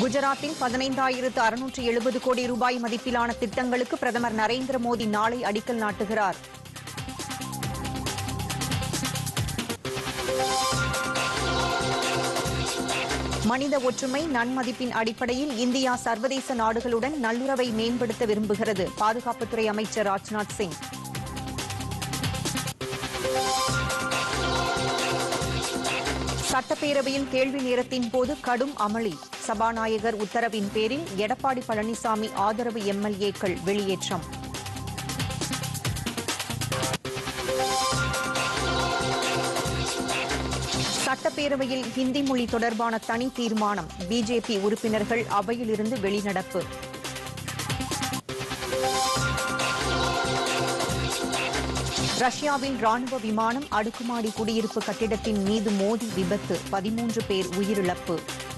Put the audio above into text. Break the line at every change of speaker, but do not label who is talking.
குஜராத்தில் பதினைந்தாயிரத்து அறுநூற்று எழுபது கோடி ரூபாய் மதிப்பிலான திட்டங்களுக்கு பிரதமர் நரேந்திர மோடி நாளை அடிக்கல் நாட்டுகிறார் மனித ஒற்றுமை நன்மதிப்பின் அடிப்படையில் இந்தியா சர்வதேச நாடுகளுடன் நல்லுறவை மேம்படுத்த விரும்புகிறது பாதுகாப்புத்துறை அமைச்சர் ராஜ்நாத் சிங் சட்டப்பேரவையில் கேள்வி நேரத்தின் போது கடும் அமளி சபாநாயகர் உத்தரவின் பேரில் எடப்பாடி பழனிசாமி ஆதரவு எம்எல்ஏக்கள் வெளியேற்றம் சட்டப்பேரவையில் ஹிந்தி மொழி தொடர்பான தனி தீர்மானம் பிஜேபி உறுப்பினர்கள் அவையிலிருந்து வெளிநடப்பு ரஷ்யாவில் ராணுவ விமானம் அடுக்குமாடி குடியிருப்பு கட்டிடத்தின் மீது மோதி விபத்து பதிமூன்று பேர் உயிரிழப்பு